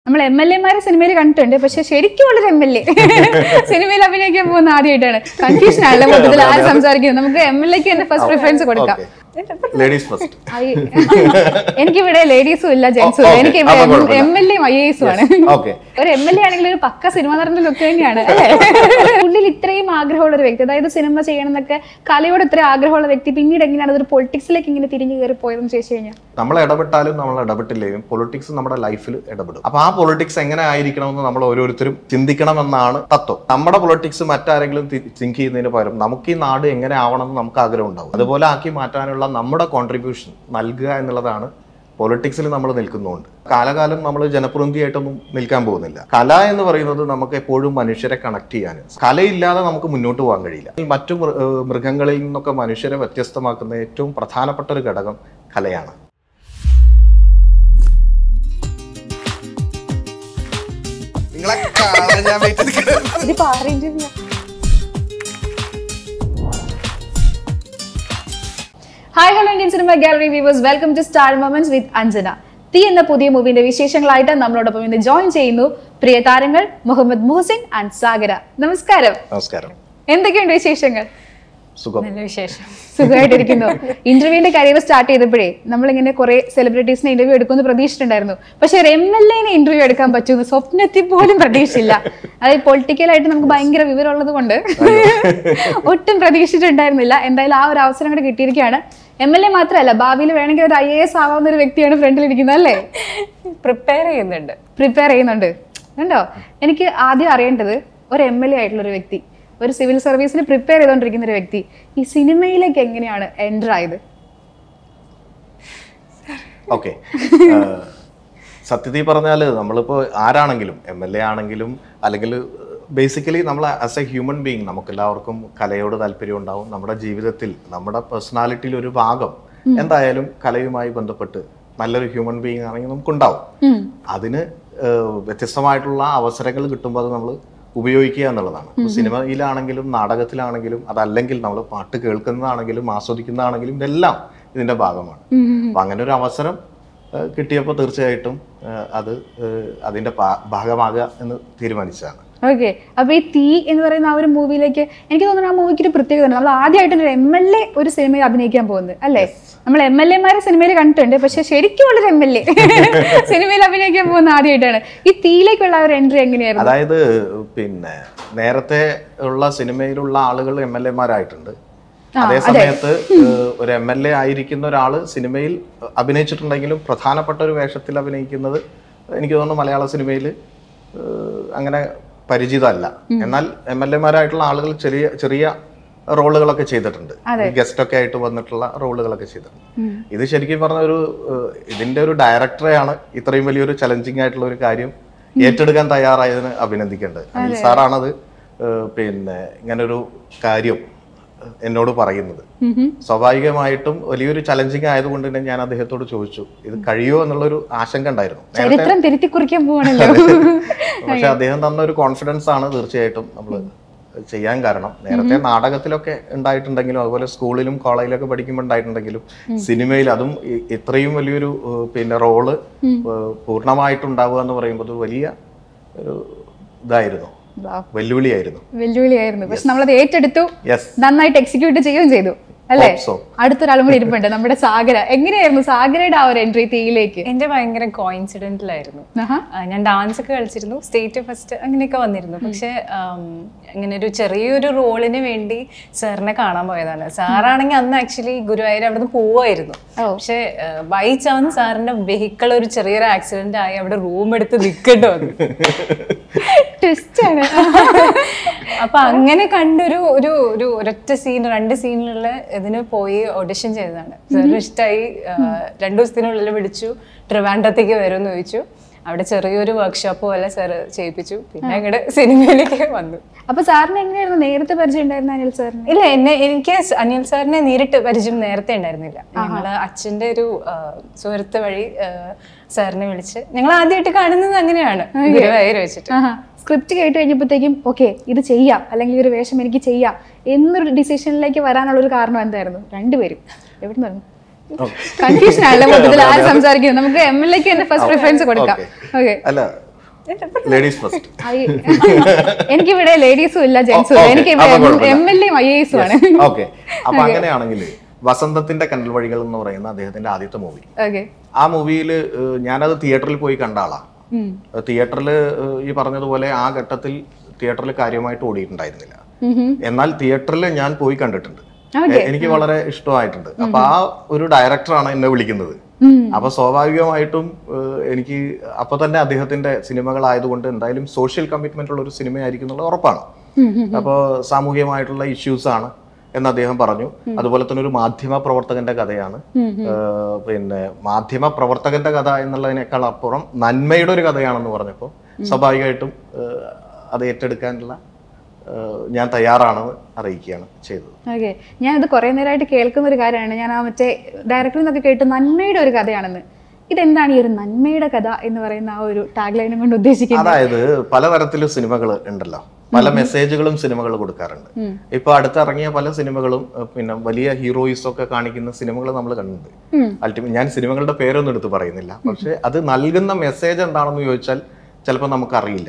നമ്മൾ M L എമാരെ സിനിമയിൽ കണ്ടിട്ടുണ്ട് പക്ഷെ ശരിക്കും ഉള്ളൊരു എം എൽ എ സിനിമയിൽ അഭിനയിക്കാൻ പോകുന്ന ആദ്യമായിട്ടാണ് കൺഫ്യൂഷൻ ആണല്ലോ മൊത്തത്തിൽ ആര് സംസാരിക്കുന്നത് നമുക്ക് എം എൽ എക്ക് തന്നെ ഫസ്റ്റ് പ്രിഫറൻസ് കൊടുക്കാം ലേഡീസ് ഫസ്റ്റ് ഐ- എനിക്കിവിടെ ലേഡീസും ഇല്ല ജെന്റ്സും ഇല്ല Okay, എനിക്ക് അപ്പൊ കുഴപ്പമില്ല. എം എൽ എയും ഐ എസും ആണ് ഓക്കെ ഒരു എം എൽ എ ആണെങ്കിൽ ഒരു പക്ക സിനിമ നടന്റെ ലുക്ക് തന്നെയാണ് അല്ലേ ഉള്ളിൽ ഇത്രയും ആഗ്രഹമുള്ള ഒരു വ്യക്തി അതായത് സിനിമ ചെയ്യണം എന്നൊക്കെ കലയോട് ഇത്രയും ആഗ്രഹമുള്ള വ്യക്തി പിന്നീട് എങ്ങനെയാണ് അതൊരു പൊളിറ്റിക്സിലേക്ക് ഇങ്ങനെ തിരിഞ്ഞു കയറി പോയതെന്ന് ചോദിച്ചു കഴിഞ്ഞാൽ നമ്മൾ ഇടപെട്ടാലും നമ്മൾ ഇടപെട്ടില്ലെങ്കിലും പൊളിറ്റിക്സ് നമ്മുടെ ലൈഫിൽ ഇടപെടും അപ്പൊ ആ പൊളിറ്റിക്സ് എങ്ങനെ ആയിരിക്കണമെന്ന് നമ്മൾ ഓരോരുത്തരും ചിന്തിക്കണമെന്നാണ് തത്വം നമ്മുടെ പൊളിറ്റിക്സ് മറ്റാരെങ്കിലും തിങ്ക് ചെയ്യുന്നതിന് പകരം നമുക്ക് ഈ നാട് എങ്ങനെ ആവണമെന്ന് നമുക്ക് ആഗ്രഹം ഉണ്ടാവും അതുപോലെ ആക്കി മാറ്റാനുള്ള നമ്മുടെ കോൺട്രിബ്യൂഷൻ നൽകുക എന്നുള്ളതാണ് പൊളിറ്റിക്സിൽ നമ്മൾ നിൽക്കുന്നുണ്ട് കാലകാലം നമ്മൾ ജനപ്രതിനിധിയായിട്ടൊന്നും നിൽക്കാൻ പോകുന്നില്ല കല എന്ന് പറയുന്നത് നമുക്ക് എപ്പോഴും മനുഷ്യരെ കണക്ട് ചെയ്യാൻ കലയില്ലാതെ നമുക്ക് മുന്നോട്ട് പോകാൻ കഴിയില്ല ഈ മറ്റു മൃ- ഏഹ് മൃഗങ്ങളിൽ നിന്നൊക്കെ മനുഷ്യരെ വ്യത്യസ്തമാക്കുന്ന ഏറ്റവും പ്രധാനപ്പെട്ട ഒരു ഘടകം കലയാണ് നിങ്ങളെ കാണാൻ ഞാൻ വെയിറ്റ് ചെയ്തിരിക്കുന്നു ഇതിപ്പോ ആരുടെ interview ആ? Hi hello Indian cinema gallery viewers welcome to star moments with Anjana തീ എന്ന പുതിയ മൂവിന്റെ വിശേഷങ്ങളായിട്ട് നമ്മളോടൊപ്പം ഇന്ന് ജോയിൻ ചെയ്യുന്നു പ്രിയ താരങ്ങൾ മുഹമ്മദ് മുഹസിൻ ആൻഡ് സാഗര നമസ്കാരം നമസ്കാരം എന്തൊക്കെയുണ്ട് വിശേഷങ്ങൾ സുഖം നല്ല വിശേഷം സുഖമായിട്ടിരിക്കുന്നു ഇന്റർവ്യൂവിന്റെ കരിയർ സ്റ്റാർട്ട് ചെയ്തപ്പോഴേ നമ്മളിങ്ങനെ കുറെ സെലിബ്രിറ്റീസിനെ ഇന്റർവ്യൂ എടുക്കുമെന്ന് പ്രതീക്ഷിച്ചിട്ടുണ്ടായിരുന്നു പക്ഷെ ഒരു എം എൽ എനെ ഇന്റർവ്യൂ എടുക്കാൻ പറ്റുമെന്ന് സ്വപ്നത്തിൽ പോലും പ്രതീക്ഷിച്ചില്ല അതായത് പൊളിറ്റിക്കലായിട്ട് നമുക്ക് ഭയങ്കര വിവരമുള്ളത് കൊണ്ട് ഒട്ടും പ്രതീക്ഷിച്ചിട്ടുണ്ടായിരുന്നില്ല എന്തായാലും ആ ഒരു അവസരം കൂടെ കിട്ടിയിരിക്കുകയാണ് എം എൽ എ മാത്രമല്ല ഭാവിയിൽ വേണമെങ്കിൽ ഒരു ഐ എ എസ് ആവാവുന്ന ഒരു വ്യക്തിയാണ് ഫ്രണ്ടിലിരിക്കുന്നത് അല്ലേ പ്രിപ്പയർ ചെയ്യുന്നുണ്ട് പ്രിപ്പയർ ചെയ്യുന്നുണ്ട് കണ്ടോ എനിക്ക് ആദ്യം അറിയേണ്ടത് ഒരു എം എൽ എ ആയിട്ടുള്ള ഒരു വ്യക്തി ഒരു സിവിൽ സർവീസിന് പ്രിപ്പയർ ചെയ്തുകൊണ്ടിരിക്കുന്ന ഒരു വ്യക്തി ഈ സിനിമയിലേക്ക് എങ്ങനെയാണ് എൻ്റർ ആയത് ഓക്കെ സത്യത്തിൽ പറഞ്ഞാൽ നമ്മളിപ്പോൾ ആരാണെങ്കിലും എം എൽ എ ആണെങ്കിലും അല്ലെങ്കിൽ ബേസിക്കലി നമ്മൾ ആസ് എ ഹ്യൂമൻ ബീങ് നമുക്ക് എല്ലാവർക്കും കലയോട് താല്പര്യം ഉണ്ടാവും നമ്മുടെ ജീവിതത്തിൽ നമ്മുടെ പേഴ്സണാലിറ്റിയിൽ ഒരു ഭാഗം എന്തായാലും കലയുമായി ബന്ധപ്പെട്ട് നല്ലൊരു ഹ്യൂമൻ ബീങ് ആണെങ്കിൽ നമുക്കുണ്ടാവും അതിന് ഏഹ്, വ്യത്യസ്തമായിട്ടുള്ള അവസരങ്ങൾ കിട്ടുമ്പോൾ അത് നമ്മൾ ഉപയോഗിക്കുക എന്നുള്ളതാണ് ഇപ്പൊ സിനിമയിലാണെങ്കിലും നാടകത്തിലാണെങ്കിലും അതല്ലെങ്കിൽ നമ്മൾ പാട്ട് കേൾക്കുന്നതാണെങ്കിലും ആസ്വദിക്കുന്നതാണെങ്കിലും ഇതെല്ലാം ഇതിന്റെ ഭാഗമാണ് അപ്പൊ അങ്ങനെ ഒരു അവസരം ഏഹ്, കിട്ടിയപ്പോൾ തീർച്ചയായിട്ടും ഏഹ്, അത് ഏഹ്, അതിന്റെ ഭാ- ഭാഗമാകുക എന്ന് തീരുമാനിച്ചതാണ് ഓക്കെ അപ്പൊ ഈ തീ എന്ന് പറയുന്ന ആ ഒരു മൂവിയിലേക്ക് എനിക്ക് തോന്നുന്നു ആ മൂവിക്ക് ഒരു പ്രത്യേകത ഉണ്ട് നമ്മൾ ആദ്യമായിട്ട് ഒരു എം എൽ എ ഒരു സിനിമയിൽ അഭിനയിക്കാൻ പോകുന്നത് അല്ലേ നമ്മൾ എം എൽ എമാരെ സിനിമയിൽ കണ്ടിട്ടുണ്ട് പക്ഷെ ശരിക്കും ഉള്ളൊരു എം എൽ എ സിനിമയിൽ അഭിനയിക്കാൻ പോകുന്ന ആദ്യമായിട്ടാണ് ഈ തീയിലേക്കുള്ള ആ ഒരു എൻട്രി എങ്ങനെയായിരുന്നു അതായത് പിന്നെ നേരത്തെ ഉള്ള സിനിമയിലുള്ള ആളുകൾ എം എൽ എമാരായിട്ടുണ്ട് അതേ സമയത്ത് ഏഹ്, ഒരു എം എൽ എ ആയിരിക്കുന്ന ഒരാള് സിനിമയിൽ അഭിനയിച്ചിട്ടുണ്ടെങ്കിലും പ്രധാനപ്പെട്ട ഒരു വേഷത്തിൽ അഭിനയിക്കുന്നത് എനിക്ക് തോന്നുന്നു മലയാള സിനിമയിൽ അങ്ങനെ പരിചിതമല്ല എന്നാൽ എം എൽ എമാരായിട്ടുള്ള ആളുകൾ ചെറിയ ചെറിയ റോളുകളൊക്കെ ചെയ്തിട്ടുണ്ട് ഗസ്റ്റ് ഒക്കെ ആയിട്ട് വന്നിട്ടുള്ള റോളുകളൊക്കെ ചെയ്തിട്ടുണ്ട് ഇത് ശരിക്കും പറഞ്ഞ ഒരു ഏഹ്, ഇതിന്റെ ഒരു ഡയറക്ടറെയാണ് ഇത്രയും വലിയൊരു ചലഞ്ചിങ് ആയിട്ടുള്ള ഒരു കാര്യം ഏറ്റെടുക്കാൻ തയ്യാറായതിന് അഭിനന്ദിക്കേണ്ടത് അനിൽ സാറാണത് ഏഹ്, പിന്നെ ഇങ്ങനൊരു കാര്യം എന്നോട് പറയുന്നത് സ്വാഭാവികമായിട്ടും വലിയൊരു ചലഞ്ചിങ് ആയതുകൊണ്ട് തന്നെ ഞാൻ അദ്ദേഹത്തോട് ചോദിച്ചു ഇത് കഴിയുമോ എന്നുള്ളൊരു ആശങ്ക ഉണ്ടായിരുന്നു നേരത്തെ ചരിത്രം തിരുത്തി കുറിക്കാൻ പോവാണല്ലോ പക്ഷെ അദ്ദേഹം തന്ന ഒരു കോൺഫിഡൻസ് ആണ് തീർച്ചയായിട്ടും നമ്മൾ ചെയ്യാൻ കാരണം നേരത്തെ നാടകത്തിലൊക്കെ ഉണ്ടായിട്ടുണ്ടെങ്കിലും അതുപോലെ സ്കൂളിലും കോളേജിലൊക്കെ പഠിക്കുമ്പോൾ ഉണ്ടായിട്ടുണ്ടെങ്കിലും സിനിമയിൽ അതും ഇ- ഇത്രയും വലിയൊരു ഏഹ്, പിന്നെ റോള് പൂർണ്ണമായിട്ടുണ്ടാവുക എന്ന് പറയുമ്പോൾ അത് വലിയ ഒരു ഇതായിരുന്നു Wow. വെല്ലുവിളിയായിരുന്നു വെല്ലുവിളിയായിരുന്നു പക്ഷെ നമ്മളത് ഏറ്റെടുത്തു യെസ് നന്നായിട്ട് എക്സിക്യൂട്ട് ചെയ്യുകയും ചെയ്തു അല്ലേ Hope so. അടുത്തൊരാളും കൂടി ഇരിപ്പുണ്ട് നമ്മുടെ സാഗര എങ്ങനെയായിരുന്നു സാഗരയുടെ ആ ഒരു എൻട്രി തീയിലേക്ക് എന്റെ ഭയങ്കര കോയിൻസിഡന്റിലായിരുന്നു ആഹാ. ഞാൻ ഡാൻസ് ഒക്കെ കളിച്ചിരുന്നു സ്റ്റേറ്റ് ഫസ്റ്റ് അങ്ങനെയൊക്കെ വന്നിരുന്നു പക്ഷെ ഇങ്ങനെ ഒരു ചെറിയൊരു റോളിന് വേണ്ടി സാറിനെ കാണാൻ പോയതാണ് സാറാണെങ്കിൽ അന്ന് ആക്ച്വലി ഗുരുവായൂർ അവിടെ നിന്ന് പോവായിരുന്നു ഓ. പക്ഷെ ബൈ ചാൻസ് സാറിന്റെ വെഹിക്കിൾ ഒരു ചെറിയൊരു ആക്സിഡന്റ് ആയി അവിടെ റൂം എടുത്ത് നിൽക്കേണ്ടി വന്നു ട്വിസ്റ്റ് ആണ് അപ്പൊ അങ്ങനെ കണ്ടൊരു ഒരു ഒരു ഒരൊറ്റ സീൻ രണ്ട് സീനിലുള്ള ഇതിന് പോയി ഓഡിഷൻ ചെയ്തതാണ് സാറിന് ഇഷ്ടമായി രണ്ടു ദിവസത്തിനുള്ളിൽ വിളിച്ചു ട്രിവാൻഡത്തേക്ക് വരുമെന്ന് ചോദിച്ചു അവിടെ ചെറിയൊരു വർക്ക്ഷോപ്പ് പോലെ സാർ ചെയ്യിപ്പിച്ചു പിന്നെ അങ്ങോട്ട് സിനിമയിലേക്ക് വന്നു അപ്പൊ സാറിന് എങ്ങനെയായിരുന്നു നേരത്തെ പരിചയം ഉണ്ടായിരുന്ന അനിൽ സാറിന് ഇല്ല എന്നെ എനിക്ക് സ് അനിൽ സാറിനെ നേരിട്ട് പരിചയം നേരത്തെ ഉണ്ടായിരുന്നില്ല ഞങ്ങള് അച്ഛന്റെ ഒരു ആ, സുഹൃത്ത് വഴി ആ, സാറിനെ വിളിച്ച് ഞങ്ങൾ ആദ്യമായിട്ട് കാണുന്നത് അങ്ങനെയാണ് ഗുരുവായൂർ വെച്ചിട്ട് സ്ക്രിപ്റ്റ് കേട്ട് കഴിഞ്ഞപ്പോഴത്തേക്കും ഓക്കെ ഇത് ചെയ്യാം അല്ലെങ്കിൽ ഈ ഒരു വേഷം എനിക്ക് ചെയ്യാം എന്നൊരു ഡിസിഷനിലേക്ക് വരാനുള്ള ഒരു കാരണം എന്തായിരുന്നു രണ്ടുപേരും എവിടെ നിന്ന് കൺഫ്യൂഷൻ ആണല്ലോ മൊത്തത്തിൽ ആര് സംസാരിക്കുന്നത് നമുക്ക് എം എൽ എക്ക് തന്നെ ഫസ്റ്റ് പ്രിഫറൻസ് കൊടുക്കാം Okay. ഓക്കെ അല്ല ലേഡീസ് ഫസ്റ്റ് ഐ- എനിക്കിവിടെ ലേഡീസും ഇല്ല ജെന്റ്സും ഇല്ല എനിക്ക് അപ്പൊ കുഴപ്പമില്ല. എം എൽ എയും ഐ എസും ആണ് ഓക്കെ അപ്പൊ അങ്ങനെയാണെങ്കിൽ വസന്തത്തിന്റെ കണ്ടൽ വഴികൾ എന്ന് പറയുന്ന അദ്ദേഹത്തിന്റെ ആദ്യത്തെ മൂവി ഓക്കെ ആ മൂവിയിൽ ഞാനത് തിയേറ്ററിൽ പോയി കണ്ട ആളാ തിയേറ്ററിൽ ഈ പറഞ്ഞതുപോലെ ആ ഘട്ടത്തിൽ തിയേറ്ററിൽ കാര്യമായിട്ട് ഓടിയിട്ടുണ്ടായിരുന്നില്ല എന്നാൽ തിയേറ്ററിൽ ഞാൻ പോയി കണ്ടിട്ടുണ്ട് Okay. എ- എനിക്ക് വളരെ ഇഷ്ടമായിട്ടുണ്ട് അപ്പൊ ആ ഒരു ഡയറക്ടറാണ് എന്നെ വിളിക്കുന്നത് അപ്പൊ സ്വാഭാവികമായിട്ടും ഏഹ്, എനിക്ക് അപ്പൊ തന്നെ അദ്ദേഹത്തിന്റെ സിനിമകളായതുകൊണ്ട് എന്തായാലും സോഷ്യൽ കമ്മിറ്റ്മെന്റ് ഉള്ള ഒരു സിനിമയായിരിക്കും എന്നുള്ളത് ഉറപ്പാണ് അപ്പോൾ സാമൂഹികമായിട്ടുള്ള ഇഷ്യൂസ് ആണ് എന്ന് അദ്ദേഹം പറഞ്ഞു അതുപോലെ തന്നെ ഒരു മാധ്യമ പ്രവർത്തകന്റെ കഥയാണ് ഏഹ്, പിന്നെ മാധ്യമ പ്രവർത്തകന്റെ കഥ എന്നുള്ളതിനേക്കാൾ അപ്പുറം നന്മയുടെ ഒരു കഥയാണെന്ന് പറഞ്ഞപ്പോൾ സ്വാഭാവികമായിട്ടും ഏഹ്, അത് ഏറ്റെടുക്കാനുള്ള ഏഹ്, ഞാൻ തയ്യാറാണെന്ന് അറിയിക്കുകയാണ് ചെയ്തത് ഓക്കെ ഞാനത് കുറെ നേരമായിട്ട് കേൾക്കുന്ന ഒരു കാര്യമാണ് ഞാൻ ആ മറ്റേ ഡയറക്ടറിൽ നിന്നൊക്കെ കേട്ട് നന്മയുടെ ഒരു കഥയാണെന്ന് ഇതെന്താണ് ഈ ഒരു നന്മയുടെ കഥ എന്ന് പറയുന്ന ആ ഒരു ടാഗ് ലൈനും കൊണ്ട് ഉദ്ദേശിക്കുന്നത് അതായത് പലതരത്തിലും സിനിമകൾ ഉണ്ടല്ലോ പല മെസ്സേജുകളും സിനിമകൾ കൊടുക്കാറുണ്ട് ഇപ്പൊ അടുത്തിറങ്ങിയ പല സിനിമകളും ഏഹ്, പിന്നെ വലിയ ഹീറോയിസ് ഒക്കെ കാണിക്കുന്ന സിനിമകൾ നമ്മൾ കണ്ടിട്ടുണ്ട് അൾട്ടിമേറ്റ് ഞാൻ സിനിമകളുടെ പേരൊന്നും എടുത്ത് പറയുന്നില്ല പക്ഷെ അത് നൽകുന്ന മെസ്സേജ് എന്താണെന്ന് ചോദിച്ചാൽ ചിലപ്പോൾ നമുക്കറിയില്ല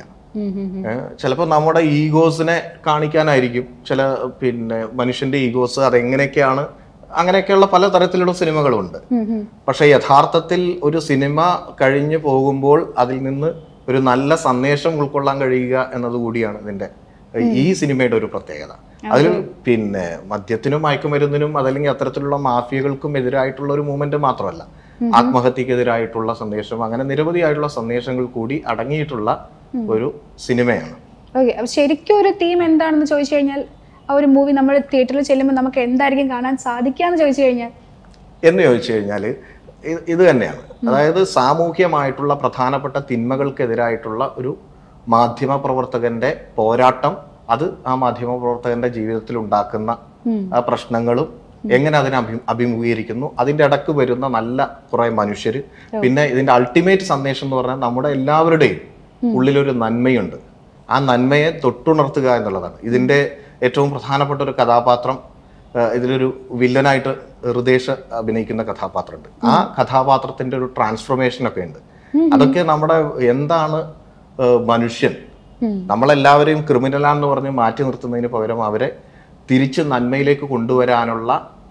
ചിലപ്പോൾ നമ്മുടെ ഈഗോസിനെ കാണിക്കാനായിരിക്കും ചില പിന്നെ മനുഷ്യന്റെ ഈഗോസ് അതെങ്ങനെയൊക്കെയാണ് അങ്ങനെയൊക്കെയുള്ള പല തരത്തിലുള്ള സിനിമകളുണ്ട് പക്ഷെ യഥാർത്ഥത്തിൽ ഒരു സിനിമ കഴിഞ്ഞു പോകുമ്പോൾ അതിൽ നിന്ന് ഒരു നല്ല സന്ദേശം ഉൾക്കൊള്ളാൻ കഴിയുക എന്നതുകൂടിയാണ് ഇതിന്റെ ഈ സിനിമയുടെ ഒരു പ്രത്യേകത അതിൽ പിന്നെ മദ്യത്തിനും മയക്കുമരുന്നിനും അതല്ലെങ്കിൽ അത്തരത്തിലുള്ള മാഫിയകൾക്കും എതിരായിട്ടുള്ള ഒരു മൂവ്മെന്റ് മാത്രമല്ല ആത്മഹത്യക്കെതിരായിട്ടുള്ള സന്ദേശം അങ്ങനെ നിരവധിയായിട്ടുള്ള സന്ദേശങ്ങൾ കൂടി അടങ്ങിയിട്ടുള്ള ഒരു സിനിമയാണ് ഓക്കെ അപ്പൊ ശരിക്കും ഒരു തീം എന്താണെന്ന് ചോദിച്ചു കഴിഞ്ഞാൽ ആ ഒരു മൂവി നമ്മൾ തിയേറ്ററിൽ ചെല്ലുമ്പോൾ നമുക്ക് എന്തായിരിക്കും കാണാൻ സാധിക്കാന്ന് ചോദിച്ചു കഴിഞ്ഞാൽ എന്ന് ചോദിച്ചു കഴിഞ്ഞാൽ ഇത് തന്നെയാണ് അതായത് സാമൂഹ്യമായിട്ടുള്ള പ്രധാനപ്പെട്ട തിന്മകൾക്കെതിരായിട്ടുള്ള ഒരു മാധ്യമ പ്രവർത്തകന്റെ പോരാട്ടം അത് ആ മാധ്യമ പ്രവർത്തകന്റെ ജീവിതത്തിൽ ഉണ്ടാക്കുന്ന ആ പ്രശ്നങ്ങളും എങ്ങനെ അതിനെ അഭി അഭിമുഖീകരിക്കുന്നു അതിന്റെ ഇടക്ക് വരുന്ന നല്ല കുറെ മനുഷ്യര് പിന്നെ ഇതിന്റെ അൾട്ടിമേറ്റ് സന്ദേശം എന്ന് പറഞ്ഞാൽ നമ്മുടെ എല്ലാവരുടെയും ഉള്ളിലൊരു നന്മയുണ്ട് ആ നന്മയെ തൊട്ടുണർത്തുക എന്നുള്ളതാണ് ഇതിന്റെ ഏറ്റവും പ്രധാനപ്പെട്ട ഒരു കഥാപാത്രം ഏഹ് ഇതിലൊരു വില്ലനായിട്ട് ഹൃദേശ് അഭിനയിക്കുന്ന കഥാപാത്രമുണ്ട് ആ കഥാപാത്രത്തിന്റെ ഒരു ട്രാൻസ്ഫോർമേഷൻ ഒക്കെ ഉണ്ട് അതൊക്കെ നമ്മുടെ എന്താണ് ഏഹ് മനുഷ്യൻ നമ്മളെല്ലാവരെയും ക്രിമിനലാന്ന് പറഞ്ഞ് മാറ്റി നിർത്തുന്നതിന് പകരം അവരെ തിരിച്ച് നന്മയിലേക്ക് കൊണ്ടുവരാനുള്ള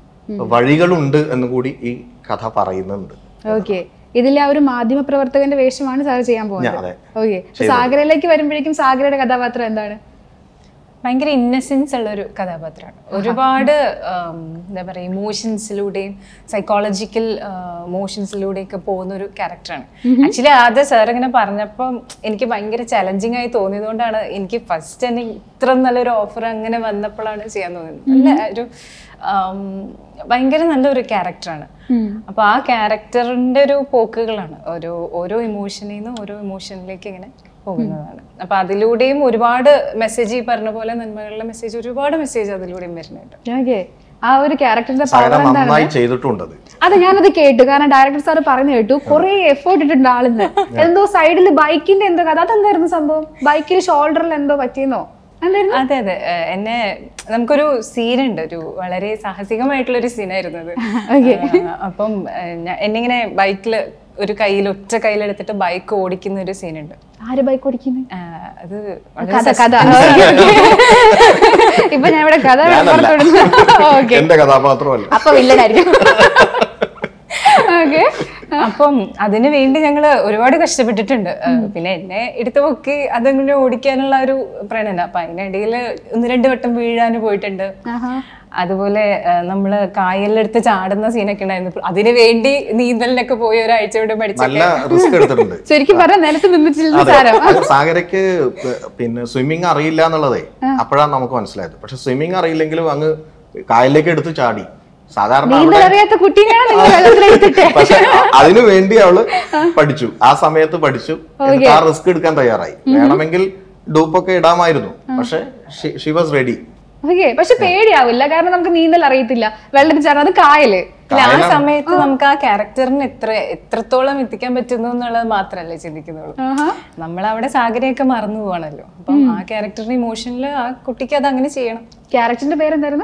വഴികളുണ്ട് എന്ന് കൂടി ഈ കഥ പറയുന്നുണ്ട് ഓക്കെ ഇതിലെ ആ ഒരു മാധ്യമ പ്രവർത്തകന്റെ വേഷമാണ് സാർ ചെയ്യാൻ ഞാൻ പോകുന്നത് അതെ ഓക്കെ സാഗരയിലേക്ക് വരുമ്പോഴേക്കും സാഗരയുടെ കഥാപാത്രം എന്താണ് ഭയങ്കര ഇന്നസെൻസ് ഉള്ള ഒരു കഥാപാത്രമാണ് ഒരുപാട് ആം, എന്താ പറയുക ഇമോഷൻസിലൂടെയും സൈക്കോളജിക്കൽ മോഷൻസിലൂടെയും ഒക്കെ പോകുന്ന ഒരു ക്യാരക്ടറാണ് ആക്ച്വലി ആദ്യം സാർ ഇങ്ങനെ പറഞ്ഞപ്പം എനിക്ക് ഭയങ്കര ചലഞ്ചിങ് ആയി തോന്നിയതുകൊണ്ടാണ് എനിക്ക് ഫസ്റ്റ് തന്നെ ഇത്ര നല്ലൊരു ഓഫർ അങ്ങനെ വന്നപ്പോഴാണ് ചെയ്യാൻ തോന്നിയത് നല്ല ഒരു ആം, ഭയങ്കര നല്ലൊരു ക്യാരക്ടറാണ് അപ്പൊ ആ ക്യാരക്ടറിന്റെ ഒരു പോക്കുകളാണ് ഓരോ ഓരോ ഇമോഷനിൽ നിന്ന് ഓരോ ഇമോഷനിലേക്ക് ഇങ്ങനെ പോകുന്നതാണ് അപ്പൊ അതിലൂടെയും ഒരുപാട് മെസ്സേജ് ഈ പറഞ്ഞ പോലെ നന്മകളുടെ മെസ്സേജ് ഒരുപാട് മെസ്സേജ് അതിലൂടെയും വരുന്നുണ്ട് ഓക്കെ ആ ഒരു ക്യാരക്ടറിന്റെ പവർ സകല എന്താണ് നന്നായി ചെയ്തിട്ടുണ്ട് അത് അതെ ഞാനത് കേട്ടു കാരണം ഡയറക്ടർ സാർ പറഞ്ഞു കേട്ടു കുറെ എഫേർട്ട് ഇട്ടിട്ടുണ്ട് ആളിന്ന് എന്തോ സൈഡിൽ ബൈക്കിന്റെ എന്തോ കഥ അതെന്തായിരുന്നു സംഭവം ബൈക്കിൽ ഷോൾഡറിൽ എന്തോ പറ്റിയെന്നോ എന്തായിരുന്നു അതെ അതെ ഏഹ് എന്നെ നമുക്കൊരു സീനുണ്ട് ഒരു വളരെ സാഹസികമായിട്ടുള്ള ഒരു സീനായിരുന്നു അത് ഏഹ് അപ്പം ഏഹ് ഞാൻ- എന്നെ ഇങ്ങനെ ബൈക്കിൽ ഒരു കയ്യിൽ ഒറ്റ കയ്യിലെടുത്തിട്ട് ബൈക്ക് ഓടിക്കുന്ന ഒരു സീനുണ്ട് ആര് ബൈക്ക് ഓടിക്കുന്നത് ആഹ് അത് വളരെ കഥ കഥ ഇപ്പൊ ഞാൻ ഇവിടെ കഥ പുറത്തുവിടുന്നു ഓക്കെ എന്റെ കഥാപാത്രമല്ല അപ്പൊ വില്ലനായിരിക്കും ഓക്കെ അപ്പം അതിനു വേണ്ടി ഞങ്ങള് ഒരുപാട് കഷ്ടപ്പെട്ടിട്ടുണ്ട് ഏഹ് പിന്നെ എന്നെ എടുത്തു പൊക്കി അതങ്ങനെ ഓടിക്കാനുള്ള ഒരു പ്രണന അപ്പൊ അതിനിടയിൽ ഒന്ന് രണ്ട് വട്ടം വീഴാന് പോയിട്ടുണ്ട് അതുപോലെ ഏഹ് നമ്മള് കായലിലെടുത്ത് ചാടുന്ന സീനൊക്കെ ഉണ്ടായിരുന്നു അതിനു വേണ്ടി നീന്തലിനൊക്കെ പോയി ഒരാഴ്ച കൊണ്ട് പഠിച്ച നല്ല റിസ്ക് എടുത്തിട്ടുണ്ട് ശരിക്കും പറഞ്ഞ നിലത്ത് നിന്നിട്ടില്ല അതെ സാരം അത് സാഗരയ്ക്ക് പ- പിന്നെ സ്വിമ്മിങ് അറിയില്ല എന്നുള്ളതേ അപ്പോഴാണ് നമുക്ക് മനസ്സിലായത് പക്ഷെ സ്വിമ്മിങ് അറിയില്ലെങ്കിലും അങ്ങ് കായലിലേക്ക് എടുത്ത് ചാടി സാധാരണ നീന്തൽ അവിടെ അറിയാത്ത കുട്ടീനെയാണ് നിങ്ങൾ വെള്ളത്തിലെടുത്തിട്ട് പക്ഷെ അതിനു വേണ്ടി അവള് പഠിച്ചു ആ സമയത്ത് പഠിച്ചു എന്നിട്ട് ആ റിസ്ക് എടുക്കാൻ തയ്യാറായി വേണമെങ്കിൽ ഡൂപ്പൊക്കെ ഇടാമായിരുന്നു പക്ഷെ ഷി വാസ് റെഡി ഓക്കെ പക്ഷെ പേടിയാവില്ല കാരണം നമുക്ക് നീന്തൽ അറിയത്തില്ല വെള്ളത്തിൽ ചാടാൻ അത് കായല് അല്ല, ആ സമയത്ത് നമുക്ക് ആ ക്യാരക്ടറിന് എത്ര എത്രത്തോളം എത്തിക്കാൻ പറ്റുന്നു എന്നുള്ളത് മാത്രമല്ലേ ചിന്തിക്കുന്നുള്ളൂ ആഹാ. നമ്മൾ അവിടെ സാഗരയൊക്കെ മറന്നു പോവാണല്ലോ അപ്പം ആ ക്യാരക്ടറിന്റെ ഇമോഷനിൽ ആ കുട്ടിക്ക് അത് അങ്ങനെ ചെയ്യണം ക്യാരക്ടറിന്റെ പേരെന്തായിരുന്നു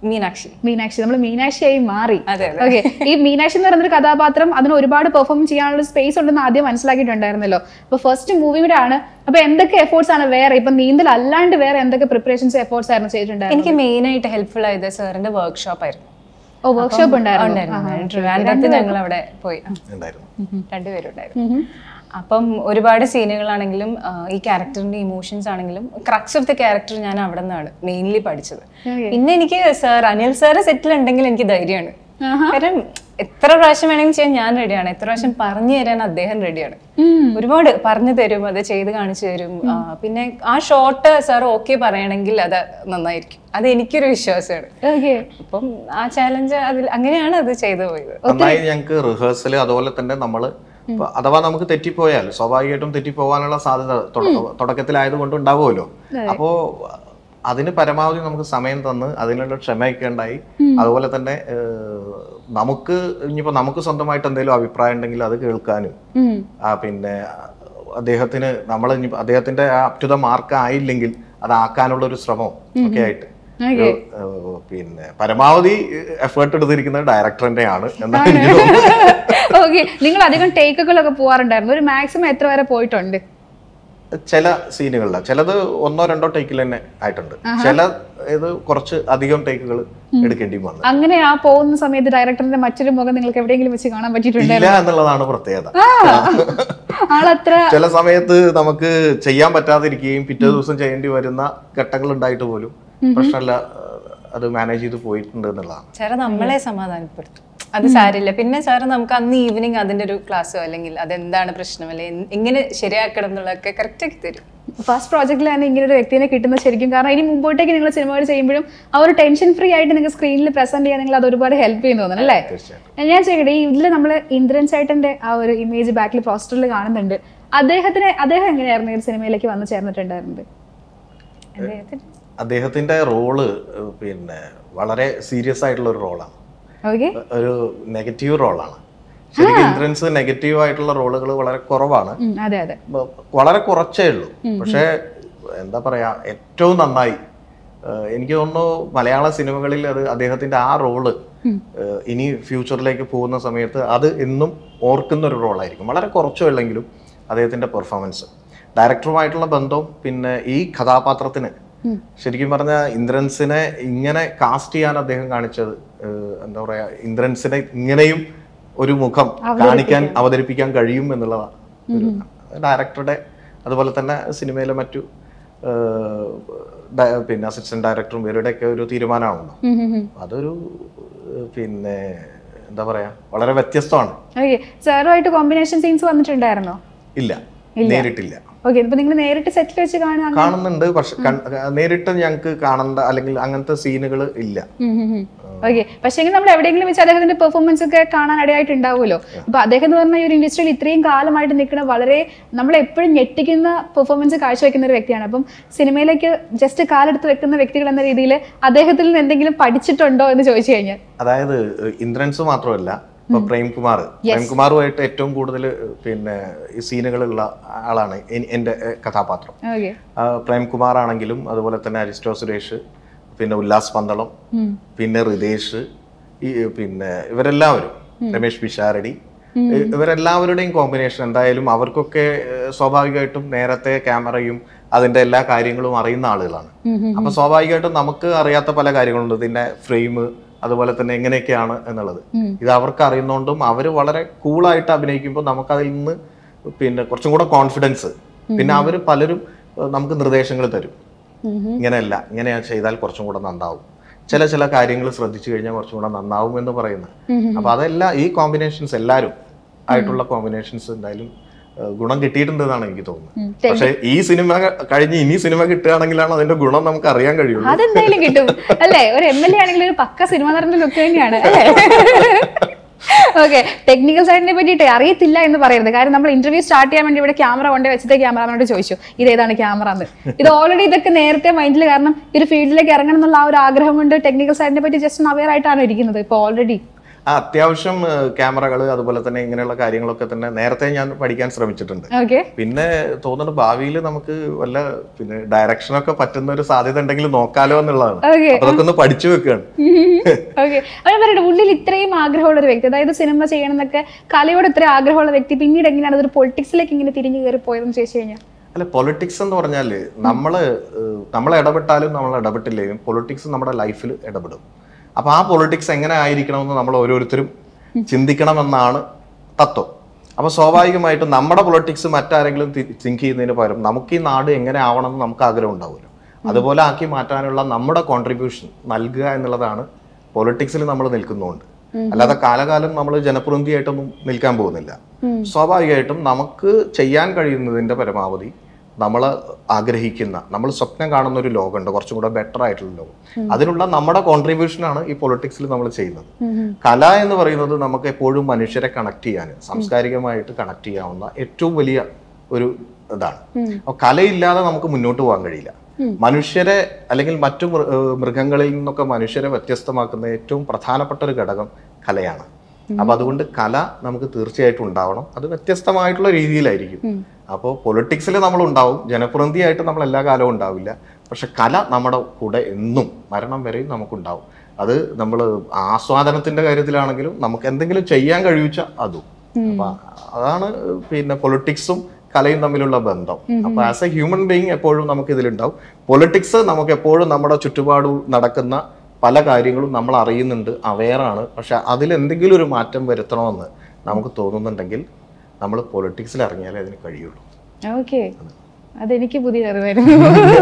മീനാക്ഷി മീനാക്ഷി നമ്മൾ മീനാക്ഷിയായി മാറി അതെ, അതെ. ഓക്കെ ഈ മീനാക്ഷി എന്ന് പറയുന്നൊരു കഥാപാത്രം അതിന് ഒരുപാട് പെർഫോം ചെയ്യാനുള്ള സ്പേസ് ഉണ്ടെന്ന് ആദ്യം മനസ്സിലാക്കിയിട്ടുണ്ടായിരുന്നല്ലോ അപ്പൊ ഫസ്റ്റ് മൂവിയുടെ ആണ് അപ്പൊ എന്തൊക്കെ എഫേർട്സ് ആണ് വേറെ ഇപ്പൊ നീന്തൽ അല്ലാണ്ട് വേറെ എന്തൊക്കെ പ്രിപ്പറേഷൻസ് എഫേർട്സ് ആയിരുന്നു ചെയ്തിട്ടുണ്ടായിരുന്നത് എനിക്ക് മെയിൻ ആയിട്ട് ഹെൽപ്ഫുൾ ആയത് സാറിന്റെ വർക്ക്ഷോപ്പ് ആയിരുന്നു ഓ വർക്ക്ഷോപ്പ് ഉണ്ടായിരുന്നു ഉണ്ടായിരുന്നു ട്രിവാൻഡ്രത്ത് ഞങ്ങൾ അവിടെ പോയി ആ, ഉണ്ടായിരുന്നു രണ്ടുപേരും ഉണ്ടായിരുന്നു അപ്പം ഒരുപാട് സീനുകളാണെങ്കിലും ആ, ഈ ക്യാരക്ടറിന്റെ ഇമോഷൻസ് ആണെങ്കിലും ക്രക്സ് ഓഫ് ദ ക്യാരക്ടർ ഞാൻ അവിടെ നിന്നാണ് മെയിൻലി പഠിച്ചത് Okay. പിന്നെ എനിക്ക് സാർ അനിൽ സാറ് സെറ്റിൽ ഉണ്ടെങ്കിൽ എനിക്ക് ധൈര്യമാണ് കാരണം എത്ര പ്രാവശ്യം വേണമെങ്കിൽ ചെയ്യാൻ ഞാൻ റെഡിയാണ് എത്ര പ്രാവശ്യം പറഞ്ഞു തരാൻ അദ്ദേഹം റെഡിയാണ് ഒരുപാട് പറഞ്ഞു തരും അത് ചെയ്ത് കാണിച്ചു തരും ആ, പിന്നെ ആ ഷോട്ട് സാർ ഓക്കെ പറയണമെങ്കിൽ അത് നന്നായിരിക്കും അത് എനിക്കൊരു വിശ്വാസമാണ് ഓക്കെ അപ്പം ആ ചാലഞ്ച് അതിൽ അങ്ങനെയാണ് അത് ചെയ്തു പോയത് നന്നായി ഞങ്ങൾക്ക് റിഹേഴ്സൽ അതുപോലെ തന്നെ നമ്മൾ അഥവാ നമുക്ക് തെറ്റിപ്പോയാൽ സ്വാഭാവികമായിട്ടും തെറ്റിപ്പോവാനുള്ള സാധ്യത തുട- തുടക്കത്തിലായതുകൊണ്ട് ഉണ്ടാവുമല്ലോ അപ്പോ അതിന് പരമാവധി നമുക്ക് സമയം തന്ന് അതിനുള്ള ക്ഷമയൊക്കെ ഉണ്ടായി അതുപോലെ തന്നെ ഏഹ്, നമുക്ക് ഇനിയിപ്പോ നമുക്ക് സ്വന്തമായിട്ട് എന്തെങ്കിലും അഭിപ്രായം ഉണ്ടെങ്കിൽ അത് കേൾക്കാനും ആ പിന്നെ അദ്ദേഹത്തിന് നമ്മൾ ഇനി അദ്ദേഹത്തിന്റെ അപ് ടു ദ മാർക്ക് ആയില്ലെങ്കിൽ അത് ആക്കാനുള്ള ഒരു ശ്രമം ഒക്കെ ആയിട്ട് ഒരു, ഏഹ്, പിന്നെ പരമാവധി എഫേർട്ട് എടുത്തിരിക്കുന്നത് ഡയറക്ടറിന്റെയാണ് എന്നാണ് എനിക്ക് തോന്നുന്നത് ഓക്കെ നിങ്ങൾ അധികം ടേക്കുകളൊക്കെ പോവാറുണ്ടായിരുന്നു ഒരു മാക്സിമം എത്ര വരെ പോയിട്ടുണ്ട് ചില സീനുകളിൽ ചിലത് ഒന്നോ രണ്ടോ ടേക്കിൽ തന്നെ ആയിട്ടുണ്ട് ചില ഇത് കുറച്ച് അധികം ടേക്കുകൾ എടുക്കേണ്ടി വന്നു അങ്ങനെ ആ പോകുന്ന സമയത്ത് ഡയറക്ടറിന്റെ മറ്റൊരു മുഖം നിങ്ങൾക്ക് എവിടെയെങ്കിലും വെച്ച് കാണാൻ പറ്റിയിട്ടുണ്ട് ഇല്ല എന്നുള്ളതാണ് പ്രത്യേകത ആളത്ര ചില സമയത്ത് നമുക്ക് ചെയ്യാൻ പറ്റാതിരിക്കുകയും പിറ്റേ ദിവസം ചെയ്യേണ്ടി വരുന്ന ഘട്ടങ്ങൾ ഉണ്ടായിട്ട് പോലും പ്രശ്നമില്ല അത് മാനേജ് ചെയ്ത് പോയിട്ടുണ്ട് എന്നുള്ളതാണ് സാറ് നമ്മളെ സമാധാനപ്പെടുത്തും അത് സാരില്ല പിന്നെ സാറ് നമുക്ക് അന്ന് ഈവനിങ് അതിന്റെ ഒരു ക്ലാസ്സോ അല്ലെങ്കിൽ അതെന്താണ് പ്രശ്നം അല്ലെങ്കിൽ എങ്ങനെ ശരിയാക്കണം എന്നുള്ളതൊക്കെ കറക്റ്റ് ആക്കി തരും ഫസ്റ്റ് പ്രോജക്റ്റിൽ തന്നെ ഇങ്ങനെ ഒരു വ്യക്തിനെ കിട്ടുന്നത് ശരിക്കും കാരണം ഇനി മുമ്പോട്ടേക്ക് നിങ്ങൾ സിനിമകൾ ചെയ്യുമ്പോഴും ആ ഒരു ടെൻഷൻ ഫ്രീ ആയിട്ട് നിങ്ങൾക്ക് സ്ക്രീനിൽ പ്രസന്റ് ചെയ്യാൻ നിങ്ങൾ അത് ഒരുപാട് ഹെൽപ്പ് ചെയ്യുന്നു തോന്നുന്നു അല്ലേ തീർച്ചയായിട്ടും ഞാൻ ചോദിക്കട്ടെ ഈ ഇതിൽ നമ്മൾ ഇന്ദ്രൻ ചേട്ടന്റെ ആ ഒരു ഇമേജ് ബാക്കിൽ പോസ്റ്ററിൽ കാണുന്നുണ്ട് അദ്ദേഹത്തിന് അദ്ദേഹം എങ്ങനെയായിരുന്നു ഈ ഒരു സിനിമയിലേക്ക് വന്ന് ചേർന്നിട്ടുണ്ടായിരുന്നത് അദ്ദേഹത്തിന് അദ്ദേഹത്തിന്റെ റോള് പിന്നെ വളരെ സീരിയസ് ആയിട്ടുള്ള ഒരു റോളാണ് ഓക്കെ ഒരു നെഗറ്റീവ് റോളാണ് ശരിക്കും ഇൻട്രൻസ് നെഗറ്റീവ് ആയിട്ടുള്ള റോളുകൾ വളരെ കുറവാണ് അതെ അതെ ബ- വളരെ കുറച്ചേ ഉള്ളൂ പക്ഷേ എന്താ പറയാ ഏറ്റവും നന്നായി ഏഹ് എനിക്ക് തോന്നുന്നു മലയാള സിനിമകളിൽ അത് അദ്ദേഹത്തിന്റെ ആ റോള് ഏഹ് ഇനി ഫ്യൂച്ചറിലേക്ക് പോകുന്ന സമയത്ത് അത് എന്നും ഓർക്കുന്ന ഒരു റോളായിരിക്കും വളരെ കുറച്ചോ ഉള്ളെങ്കിലും അദ്ദേഹത്തിന്റെ പെർഫോമൻസ് ഡയറക്ടറുമായിട്ടുള്ള ബന്ധവും പിന്നെ ഈ കഥാപാത്രത്തിന് ശരിക്കും പറഞ്ഞ ഇന്ദ്രൻസിനെ ഇങ്ങനെ കാസ്റ്റ് ചെയ്യാൻ അദ്ദേഹം കാണിച്ചത് ഏഹ് എന്താ പറയാ ഇന്ദ്രൻസിനെ ഇങ്ങനെയും ഒരു മുഖം കാണിക്കാൻ അവതരിപ്പിക്കാൻ കഴിയും എന്നുള്ളതാണ് ഒരു ഡയറക്ടറുടെ അതുപോലെ തന്നെ സിനിമയിലെ മറ്റു ഏഹ്, ഡയ- പിന്നെ അസിസ്റ്റന്റ് ഡയറക്ടറും ഇവരുടെയൊക്കെ ഒരു തീരുമാനമാണല്ലോ അതൊരു ഏഹ്, പിന്നെ എന്താ പറയാ വളരെ വ്യത്യസ്തമാണ് ഓക്കെ സാറുമായിട്ട് കോമ്പിനേഷൻ സീൻസ് വന്നിട്ടുണ്ടായിരുന്നോ ഇല്ല നേരിട്ടില്ല ഓക്കെ ഇപ്പൊ നിങ്ങൾ നേരിട്ട് സെറ്റിൽ വെച്ച് കാണുക കാണുന്നുണ്ട് പക്ഷെ കൺ- നേരിട്ട് ഞങ്ങൾക്ക് കാണേണ്ട അല്ലെങ്കിൽ അങ്ങനത്തെ സീനുകൾ ഇല്ല ഓക്കെ പക്ഷേ നമ്മൾ എവിടെയെങ്കിലും വെച്ച് അദ്ദേഹത്തിന്റെ പെർഫോമൻസ് ഒക്കെ കാണാൻ ഇടയായിട്ടുണ്ടാവുമല്ലോ അപ്പൊ അദ്ദേഹം എന്ന് പറഞ്ഞ ഈ ഒരു ഇൻഡസ്ട്രിയിൽ ഇത്രയും കാലമായിട്ട് നിൽക്കുന്ന വളരെ നമ്മളെ എപ്പോഴും ഞെട്ടിക്കുന്ന പെർഫോമൻസ് കാഴ്ചവെക്കുന്ന ഒരു വ്യക്തിയാണ് അപ്പം സിനിമയിലേക്ക് ജസ്റ്റ് കാലെടുത്ത് വെക്കുന്ന വ്യക്തികൾ എന്ന രീതിയിൽ അദ്ദേഹത്തിൽ നിന്ന് എന്തെങ്കിലും പഠിച്ചിട്ടുണ്ടോ എന്ന് ചോദിച്ചു കഴിഞ്ഞാൽ അതായത് ഇന്ദ്രൻസ് മാത്രമല്ല ഇപ്പൊ പ്രേംകുമാർ പ്രേംകുമാറുമായിട്ട് ഏറ്റവും കൂടുതൽ പിന്നെ ഈ സീനുകളുള്ള ആളാണ് എൻ- എൻ്റെ ഏഹ്, കഥാപാത്രം ഓക്കെ ആ, പ്രേംകുമാർ ആണെങ്കിലും അതുപോലെ തന്നെ അരിസ്റ്റോ സുരേഷ് പിന്നെ ഉല്ലാസ് പന്തളം പിന്നെ റിതേഷ് ഈ പിന്നെ ഇവരെല്ലാവരും രമേഷ് പിഷാരടി ഇ- ഇവരെല്ലാവരുടെയും കോമ്പിനേഷൻ എന്തായാലും അവർക്കൊക്കെ ഏഹ്, സ്വാഭാവികമായിട്ടും നേരത്തെ ക്യാമറയും അതിന്റെ എല്ലാ കാര്യങ്ങളും അറിയുന്ന ആളുകളാണ് അപ്പൊ സ്വാഭാവികമായിട്ടും നമുക്ക് അറിയാത്ത പല കാര്യങ്ങളുണ്ട് ഇതിന്റെ ഫ്രെയിം അതുപോലെ തന്നെ എങ്ങനെയൊക്കെയാണ് എന്നുള്ളത് ഇത് അവർക്ക് അറിയുന്നോണ്ടും അവർ വളരെ കൂളായിട്ട് അഭിനയിക്കുമ്പോൾ നമുക്കതിൽ നിന്ന് പിന്നെ കുറച്ചും കൂടെ കോൺഫിഡൻസ് പിന്നെ അവർ പലരും ഏഹ്, നമുക്ക് നിർദ്ദേശങ്ങൾ തരും ഇങ്ങനെയല്ല ഇങ്ങനെ ചെയ്താൽ കുറച്ചും കൂടെ നന്നാവും ചില ചില കാര്യങ്ങൾ ശ്രദ്ധിച്ചു കഴിഞ്ഞാൽ കുറച്ചും കൂടെ നന്നാവും എന്ന് പറയുന്നത് അപ്പൊ അതെല്ലാം ഈ കോമ്പിനേഷൻസ് എല്ലാവരും ആയിട്ടുള്ള കോമ്പിനേഷൻസ് എന്തായാലും ഏഹ്, ഗുണം കിട്ടിയിട്ടുണ്ട് എന്നാണ് എനിക്ക് തോന്നുന്നത് പക്ഷെ ഈ സിനിമ കഴിഞ്ഞ് ഇനി സിനിമ കിട്ടുകയാണെങ്കിലാണ് അതിന്റെ ഗുണം നമുക്ക് അറിയാൻ കഴിയുള്ളൂ അതെന്തായാലും കിട്ടും അല്ലേ ഒരു എം എൽ എ ആണെങ്കിൽ ഒരു പക്ക സിനിമ നടന്റെ ലുക്ക് തന്നെയാണ് അല്ലേ ഓക്കെ ടെക്നിക്കൽ സൈഡിനെ പറ്റിയിട്ട് അറിയത്തില്ല എന്ന് പറയരുത് കാരണം നമ്മൾ ഇന്റർവ്യൂ സ്റ്റാർട്ട് ചെയ്യാൻ വേണ്ടി ഇവിടെ ക്യാമറ കൊണ്ട് വെച്ചിട്ട് ക്യാമറമാനോട് ചോദിച്ചു ഇത് ഏതാണ് ക്യാമറ എന്ന് ഇത് ഓൾറെഡി ഇതൊക്കെ നേരത്തെ മൈൻഡിൽ കാരണം ഈ ഒരു ഫീൽഡിലേക്ക് ഇറങ്ങണം എന്നുള്ള ആ ഒരു ആഗ്രഹം കൊണ്ട് ടെക്നിക്കൽ സൈഡിനെ പറ്റി ജസ്റ്റ് ഒന്ന് അവെയർ ആയിട്ടാണ് ഇരിക്കുന്നത് ഇപ്പൊ ഓൾറെഡി ആ അത്യാവശ്യം ക്യാമറകൾ അതുപോലെ തന്നെ ഇങ്ങനെയുള്ള കാര്യങ്ങളൊക്കെ തന്നെ നേരത്തെ ഞാൻ പഠിക്കാൻ ശ്രമിച്ചിട്ടുണ്ട് ഓക്കെ പിന്നെ തോന്നുന്നു ഭാവിയിൽ നമുക്ക് വല്ല പിന്നെ ഡയറക്ഷനൊക്കെ പറ്റുന്ന ഒരു സാധ്യത ഉണ്ടെങ്കിൽ നോക്കാലോ എന്നുള്ളതാണ് ഓക്കെ അപ്പൊ അതൊക്കെ ഒന്ന് പഠിച്ചു വെക്കുകയാണ് ഓക്കെ അവർ പറയട്ടെ ഉള്ളിൽ ഇത്രയും ആഗ്രഹമുള്ള ഒരു വ്യക്തി അതായത് സിനിമ ചെയ്യണം എന്നൊക്കെ കലയോട് ഇത്ര ആഗ്രഹമുള്ള വ്യക്തി പിന്നീട് എങ്ങനെയാണ് അതൊരു പൊളിറ്റിക്സിലേക്ക് ഇങ്ങനെ തിരിഞ്ഞു കയറി പോയതെന്ന് ചോദിച്ചു കഴിഞ്ഞാൽ അല്ല പൊളിറ്റിക്സ് എന്ന് പറഞ്ഞാല് നമ്മള് ഏഹ്, നമ്മൾ ഇടപെട്ടാലും നമ്മൾ ഇടപെട്ടില്ലെങ്കിലും പൊളിറ്റിക്സ് നമ്മുടെ ലൈഫിൽ ഇടപെടും അപ്പൊ ആ പൊളിറ്റിക്സ് എങ്ങനെ ആയിരിക്കണമെന്ന് നമ്മൾ ഓരോരുത്തരും ചിന്തിക്കണമെന്നാണ് തത്വം അപ്പൊ സ്വാഭാവികമായിട്ടും നമ്മുടെ പൊളിറ്റിക്സ് മറ്റാരെങ്കിലും തിങ്ക് ചെയ്യുന്നതിന് പകരം നമുക്ക് ഈ നാട് എങ്ങനെ ആവണമെന്ന് നമുക്ക് ആഗ്രഹം ഉണ്ടാവുമല്ലോ അതുപോലെ ആക്കി മാറ്റാനുള്ള നമ്മുടെ കോൺട്രിബ്യൂഷൻ നൽകുക എന്നുള്ളതാണ് പൊളിറ്റിക്സിൽ നമ്മൾ നിൽക്കുന്നുണ്ട് അല്ലാതെ കാലകാലം നമ്മൾ ജനപ്രതിനിധിയായിട്ടൊന്നും നിൽക്കാൻ പോകുന്നില്ല സ്വാഭാവികമായിട്ടും നമുക്ക് ചെയ്യാൻ കഴിയുന്നതിന്റെ പരമാവധി നമ്മൾ ആഗ്രഹിക്കുന്ന നമ്മൾ സ്വപ്നം കാണുന്ന ഒരു ലോകമുണ്ട് കുറച്ചും കൂടെ ബെറ്റർ ആയിട്ടുള്ള ലോകം അതിനുള്ള നമ്മുടെ കോൺട്രിബ്യൂഷനാണ് ഈ പൊളിറ്റിക്സിൽ നമ്മൾ ചെയ്യുന്നത് കല എന്ന് പറയുന്നത് നമുക്ക് എപ്പോഴും മനുഷ്യരെ കണക്ട് ചെയ്യാൻ സാംസ്കാരികമായിട്ട് കണക്ട് ചെയ്യാവുന്ന ഏറ്റവും വലിയ ഒരു ഇതാണ് അപ്പൊ കലയില്ലാതെ നമുക്ക് മുന്നോട്ട് പോകാൻ കഴിയില്ല മനുഷ്യരെ അല്ലെങ്കിൽ മറ്റു മൃ- ഏഹ് മൃഗങ്ങളിൽ നിന്നൊക്കെ മനുഷ്യരെ വ്യത്യസ്തമാക്കുന്ന ഏറ്റവും പ്രധാനപ്പെട്ട ഒരു ഘടകം കലയാണ് അപ്പൊ അതുകൊണ്ട് കല നമുക്ക് തീർച്ചയായിട്ടും ഉണ്ടാവണം അത് വ്യത്യസ്തമായിട്ടുള്ള രീതിയിലായിരിക്കും അപ്പോൾ പൊളിറ്റിക്സിൽ നമ്മൾ ഉണ്ടാവും ജനപ്രതിനിധിയായിട്ട് നമ്മൾ എല്ലാ കാലവും ഉണ്ടാവില്ല പക്ഷെ കല നമ്മുടെ കൂടെ എന്നും മരണം വരെയും നമുക്കുണ്ടാവും അത് നമ്മൾ ആസ്വാദനത്തിന്റെ കാര്യത്തിലാണെങ്കിലും നമുക്ക് എന്തെങ്കിലും ചെയ്യാൻ കഴിയുച്ച അതും അപ്പൊ അതാണ് പിന്നെ പൊളിറ്റിക്സും കലയും തമ്മിലുള്ള ബന്ധം അപ്പൊ ആസ് എ ഹ്യൂമൻ ബീയിങ് എപ്പോഴും നമുക്ക് ഇതിലുണ്ടാവും പൊളിറ്റിക്സ് നമുക്ക് എപ്പോഴും നമ്മുടെ ചുറ്റുപാടു നടക്കുന്ന പല കാര്യങ്ങളും നമ്മൾ അറിയുന്നുണ്ട് അവെയറാണ് പക്ഷെ അതിൽ എന്തെങ്കിലും ഒരു മാറ്റം വരുത്തണമെന്ന് നമുക്ക് തോന്നുന്നുണ്ടെങ്കിൽ നമ്മൾ പൊളിറ്റിക്സിൽ ഇറങ്ങിയാലേ അതിന് കഴിയുള്ളൂ ഓക്കെ അതെനിക്ക് പുതിയ അറിവായിരുന്നു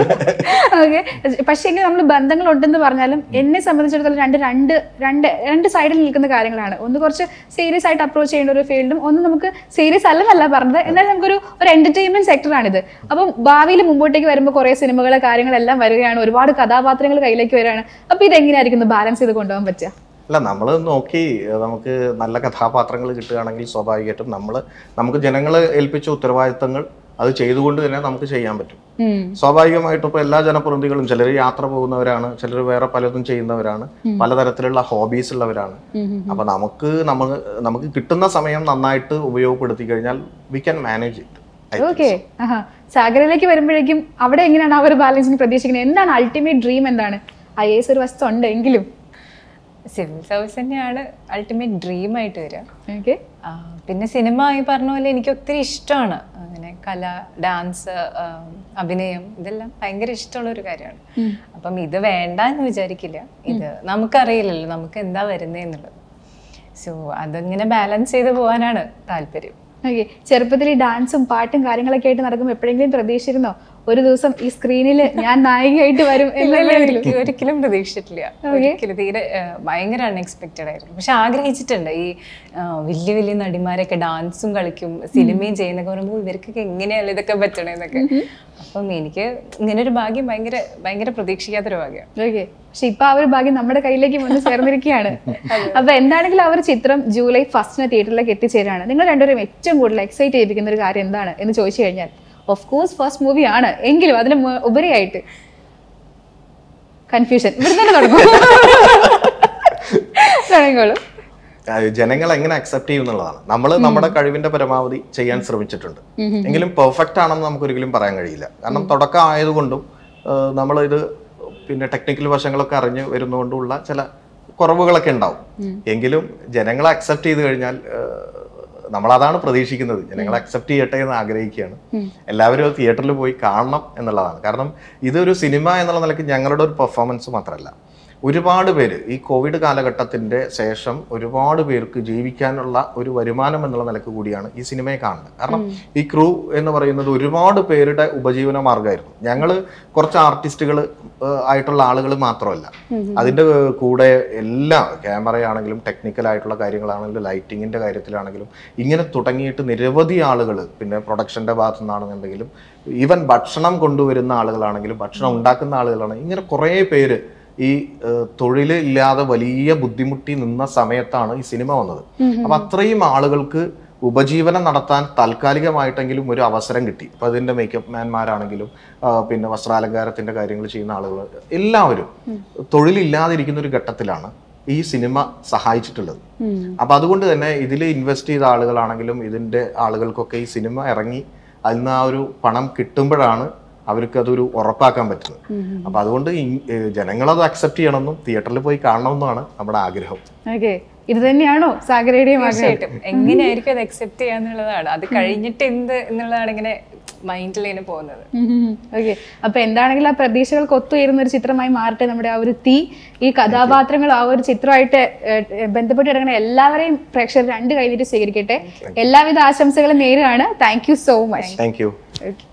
ഓക്കെ പക്ഷേ എങ്കിൽ നമ്മൾ ബന്ധങ്ങൾ ഉണ്ടെന്ന് പറഞ്ഞാലും എന്നെ സംബന്ധിച്ചിടത്തോളം രണ്ട് രണ്ട് രണ്ട് രണ്ട് സൈഡിൽ നിൽക്കുന്ന കാര്യങ്ങളാണ് ഒന്ന് കുറച്ച് സീരിയസ് ആയിട്ട് അപ്രോച്ച് ചെയ്യേണ്ട ഒരു ഫീൽഡും ഒന്ന് നമുക്ക് സീരിയസ് അല്ലെന്നല്ല പറഞ്ഞത് എന്നാൽ നമുക്കൊരു ഒരു എന്റർടൈൻമെന്റ് സെക്ടറാണിത് അപ്പം ഭാവിയിൽ മുമ്പോട്ടേക്ക് വരുമ്പോൾ കുറേ സിനിമകളെ കാര്യങ്ങളെല്ലാം വരികയാണ് ഒരുപാട് കഥാപാത്രങ്ങൾ കയ്യിലേക്ക് വരികയാണ് അപ്പൊ ഇത് എങ്ങനെയായിരിക്കും ബാലൻസ് ചെയ്ത് കൊണ്ടുപോകാൻ പറ്റുക അല്ല നമ്മൾ നോക്കി ഏഹ് നമുക്ക് നല്ല കഥാപാത്രങ്ങൾ കിട്ടുകയാണെങ്കിൽ സ്വാഭാവികമായിട്ടും നമ്മൾ നമുക്ക് ജനങ്ങൾ ഏൽപ്പിച്ച ഉത്തരവാദിത്തങ്ങൾ അത് ചെയ്തുകൊണ്ട് തന്നെ നമുക്ക് ചെയ്യാൻ പറ്റും ഉം. സ്വാഭാവികമായിട്ടും ഇപ്പൊ എല്ലാ ജനപ്രതിനിധികളും ചിലർ യാത്ര പോകുന്നവരാണ് ചിലർ വേറെ പലതും ചെയ്യുന്നവരാണ് പലതരത്തിലുള്ള ഹോബീസ് ഉള്ളവരാണ് അപ്പൊ നമുക്ക് നമ്മൾ നമുക്ക് കിട്ടുന്ന സമയം നന്നായിട്ട് ഉപയോഗപ്പെടുത്തി കഴിഞ്ഞാൽ we can manage it okay ആഹാ സാഗരയിലേക്ക് വരുമ്പോഴേക്കും അവിടെ എങ്ങനെയാണ് ആ ഒരു ബാലൻസിന് പ്രതീക്ഷിക്കുന്നത് എന്താണ് അൾട്ടിമേറ്റ് ഡ്രീം എന്താണ് ഐ എസ് ഒരു വസ്തു ഉണ്ട് എങ്കിലും സിവിൽ സർവീസ് തന്നെയാണ് അൾട്ടിമേറ്റ് ഡ്രീം ആയിട്ട് വരിക ഓക്കെ ആ, പിന്നെ സിനിമ ഈ പറഞ്ഞ പോലെ എനിക്ക് ഒത്തിരി ഇഷ്ടമാണ് അങ്ങനെ കല ഡാൻസ് അഭിനയം ഇതെല്ലാം ഭയങ്കര ഇഷ്ടമുള്ള ഒരു കാര്യമാണ് അപ്പം ഇത് വേണ്ട എന്ന് വിചാരിക്കില്ല ഇത് നമുക്കറിയില്ലല്ലോ നമുക്ക് എന്താ വരുന്നതെന്നുള്ളത് സോ അതിങ്ങനെ ബാലൻസ് ചെയ്ത് പോകാനാണ് താല്പര്യം ഓക്കെ ചെറുപ്പത്തിൽ ഈ ഡാൻസും പാട്ടും കാര്യങ്ങളൊക്കെ ആയിട്ട് നടക്കുമ്പോൾ എപ്പോഴെങ്കിലും പ്രതീക്ഷിച്ചിരുന്നോ ഒരു ദിവസം ഈ സ്ക്രീനിൽ ഞാൻ നായികയായിട്ട് വരും ഇല്ല, ഇല്ല, എന്നുള്ളതെങ്കിലും ഒരിക്കലും ഒരിക്കലും പ്രതീക്ഷിച്ചിട്ടില്ല ഒരിക്കലും തീരെ ആ, ഭയങ്കര അൺഎക്സ്പെക്റ്റഡ് ആയിരുന്നു പക്ഷെ ആഗ്രഹിച്ചിട്ടുണ്ട് ഈ ആ, വലിയ വലിയ നടിമാരൊക്കെ ഡാൻസും കളിക്കും സിനിമയും ചെയ്യുന്നൊക്കെ പറയുമ്പോൾ ഇവർക്കൊക്കെ എങ്ങനെയല്ല ഇതൊക്കെ പറ്റണേന്നൊക്കെ അപ്പം എനിക്ക് ഇങ്ങനെ ഒരു ഭാഗ്യം ഭയങ്കര ഭയങ്കര പ്രതീക്ഷിക്കാത്തൊരു ഭാഗ്യം ഓക്കെ പക്ഷെ ഇപ്പൊ ആ ഒരു ഭാഗ്യം നമ്മുടെ കയ്യിലേക്ക് വന്ന് ചേർന്നിരിക്കുകയാണ് അപ്പൊ എന്താണെങ്കിലും ആ ഒരു ചിത്രം ജൂലൈ ഫസ്റ്റിന് തിയേറ്ററിലേക്ക് എത്തിച്ചേരാണ് നിങ്ങൾ രണ്ടുപേരും ഏറ്റവും കൂടുതൽ എക്സൈറ്റ് ചെയ്യിപ്പിക്കുന്ന ഒരു കാര്യം എന്താണ് എന്ന് ചോദിച്ചു കഴിഞ്ഞാൽ ഓഫ് കോഴ്സ് ഫസ്റ്റ് മൂവി ആണ് എങ്കിലും അതിന് മു- ഉപരിയായിട്ട് കൺഫ്യൂഷൻ ഇവിടെ തന്നെ തുടങ്ങും തുടങ്ങിക്കോളൂ അത് ജനങ്ങൾ എങ്ങനെ അക്സെപ്റ്റ് ചെയ്യും എന്നുള്ളതാണ് നമ്മൾ നമ്മുടെ കഴിവിന്റെ പരമാവധി ചെയ്യാൻ ശ്രമിച്ചിട്ടുണ്ട് എങ്കിലും പെർഫെക്റ്റ് ആണെന്ന് നമുക്ക് ഒരിക്കലും പറയാൻ കഴിയില്ല കാരണം തുടക്കം ആയതുകൊണ്ടും നമ്മൾ ഇത് പിന്നെ ടെക്നിക്കൽ വശങ്ങളൊക്കെ അറിഞ്ഞ് വരുന്നതുകൊണ്ടുള്ള ചില കുറവുകളൊക്കെ ഉണ്ടാവും എങ്കിലും ജനങ്ങളെ അക്സെപ്റ്റ് ചെയ്ത് കഴിഞ്ഞാൽ നമ്മൾ അതാണ് പ്രതീക്ഷിക്കുന്നത് ജനങ്ങൾ അക്സെപ്റ്റ് ചെയ്യട്ടെ എന്ന് ആഗ്രഹിക്കുകയാണ് എല്ലാവരും തിയേറ്ററിൽ പോയി കാണണം എന്നുള്ളതാണ് കാരണം ഇതൊരു സിനിമ എന്നുള്ള നിലയ്ക്ക് ഞങ്ങളുടെ ഒരു പെർഫോമൻസ് മാത്രമല്ല ഒരുപാട് പേര് ഈ കോവിഡ് കാലഘട്ടത്തിന്റെ ശേഷം ഒരുപാട് പേർക്ക് ജീവിക്കാനുള്ള ഒരു വരുമാനം എന്നുള്ള നിലക്ക് കൂടിയാണ് ഈ സിനിമയെ കാണുന്നത് കാരണം ഈ ക്രൂ എന്ന് പറയുന്നത് ഒരുപാട് പേരുടെ ഉപജീവന മാർഗമായിരുന്നു ഞങ്ങൾ കുറച്ച് ആർട്ടിസ്റ്റുകൾ ആയിട്ടുള്ള ആളുകൾ മാത്രമല്ല അതിന്റെ കൂടെ എല്ലാ ക്യാമറയാണെങ്കിലും ടെക്നിക്കൽ ആയിട്ടുള്ള കാര്യങ്ങളാണെങ്കിലും ലൈറ്റിങ്ങിന്റെ കാര്യത്തിലാണെങ്കിലും ഇങ്ങനെ തുടങ്ങിയിട്ട് നിരവധി ആളുകൾ പിന്നെ പ്രൊഡക്ഷന്റെ ഭാഗത്തു നിന്നാണെന്നുണ്ടെങ്കിലും ഈവൻ ഭക്ഷണം കൊണ്ടുവരുന്ന ആളുകളാണെങ്കിലും ഭക്ഷണം ഉണ്ടാക്കുന്ന ആളുകളാണ് ഇങ്ങനെ കുറേ പേര് ഈ ഏഹ്, തൊഴില് ഇല്ലാതെ വലിയ ബുദ്ധിമുട്ടി നിന്ന സമയത്താണ് ഈ സിനിമ വന്നത് അപ്പൊ അത്രയും ആളുകൾക്ക് ഉപജീവനം നടത്താൻ താൽക്കാലികമായിട്ടെങ്കിലും ഒരു അവസരം കിട്ടി അപ്പൊ അതിന്റെ മേക്കപ്പ് മാൻമാരാണെങ്കിലും ആ, പിന്നെ വസ്ത്രാലങ്കാരത്തിന്റെ കാര്യങ്ങൾ ചെയ്യുന്ന ആളുകൾ എല്ലാവരും തൊഴിലില്ലാതിരിക്കുന്ന ഒരു ഘട്ടത്തിലാണ് ഈ സിനിമ സഹായിച്ചിട്ടുള്ളത് അപ്പൊ അതുകൊണ്ട് തന്നെ ഇതിൽ ഇൻവെസ്റ്റ് ചെയ്ത ആളുകളാണെങ്കിലും ഇതിന്റെ ആളുകൾക്കൊക്കെ ഈ സിനിമ ഇറങ്ങി അതിൽ നിന്ന് ആ ഒരു പണം കിട്ടുമ്പോഴാണ് അവർക്ക് അതൊരു ഉറപ്പാക്കാൻ പറ്റുന്നത് അപ്പൊ അതുകൊണ്ട് ഈ- ഏ, ജനങ്ങളത് അക്സെപ്റ്റ് ചെയ്യണമെന്നും തിയേറ്ററിൽ പോയി കാണണമെന്നാണ് നമ്മുടെ ആഗ്രഹം ഓക്കെ ഇത് തന്നെയാണോ സാഗരയുടെയും ആഗ്രഹം തീർച്ചയായിട്ടും എങ്ങനെയായിരിക്കും അത് അക്സെപ്റ്റ് ചെയ്യാന്നുള്ളതാണ് അത് കഴിഞ്ഞിട്ട് എന്ത് എന്നുള്ളതാണ് ഇങ്ങനെ മൈൻഡിൽ ഇങ്ങനെ പോകുന്നത് ഓക്കെ അപ്പൊ എന്താണെങ്കിലും ആ പ്രതീക്ഷകൾക്ക് ഒത്തുയരുന്ന ഒരു ചിത്രമായി മാറട്ടെ നമ്മുടെ ആ ഒരു തീ ഈ കഥാപാത്രങ്ങൾ ആ ഒരു ചിത്രമായിട്ട് ഏഹ്, ബന്ധപ്പെട്ട് കിടക്കുന്ന എല്ലാവരെയും പ്രേക്ഷകർ രണ്ട് കൈനീട്ട് സ്വീകരിക്കട്ടെ എല്ലാവിധ ആശംസകളും നേരുകയാണ് thank you so much thank you okay